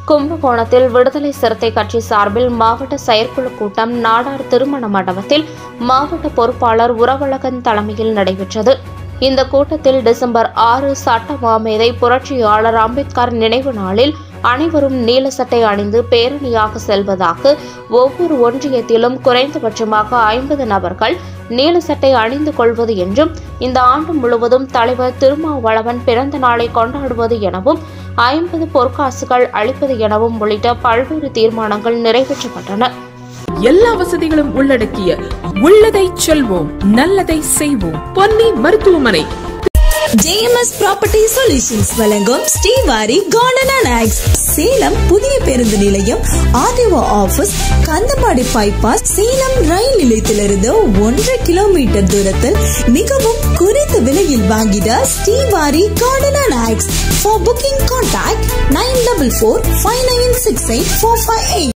கும்பகோணத்தில் விடுதலை சிறுத்தை கட்சி சார்பில் மாவட்ட செயற்குழு கூட்டம் நாடார் திருமண மண்டபத்தில் மாவட்ட பொறுப்பாளர் உறவழகன் தலைமையில் நடைபெற்றது இந்த கூட்டத்தில் டிசம்பர் ஆறு சட்ட மாமேதை புரட்சியாளர் அம்பேத்கர் நினைவு நாளில் அனைவரும் நீல சட்டை அணிந்து பேரணியாக செல்வதாக ஒவ்வொரு ஒன்றியத்திலும் குறைந்தபட்சமாக ஐம்பது நபர்கள் நீல சட்டை அணிந்து கொள்வது என்றும் இந்த ஆண்டு முழுவதும் தலைவர் திருமாவளவன் பிறந்த நாளை கொண்டாடுவது எனவும் ஐம்பது பொற்காசுகள் அளிப்பது எனவும் உள்ளிட்ட பல்வேறு தீர்மானங்கள் நிறைவேற்றப்பட்டன எல்லா வசதிகளும் உள்ளடக்கிய உள்ளதை செல்வோம் நல்லதை செய்வோம் பொன்னி மருத்துவமனை ஜேஎம்எஸ் ப்ராப்பர்ட்டி சொல்யூஷன்ஸ் வழங்கும் Srivari garden and oaks Salem புதிய பேருந்து நிலையம் RTO office Kandhapadi bypass Salem rail நிலையத்திலிருந்து ஒன்றரை கிலோமீட்டர் தூரத்தில் மிகவும் குறைந்த விலையில் வாங்கிட Srivari garden and oaks for booking contact nine double four five nine six eight four five eight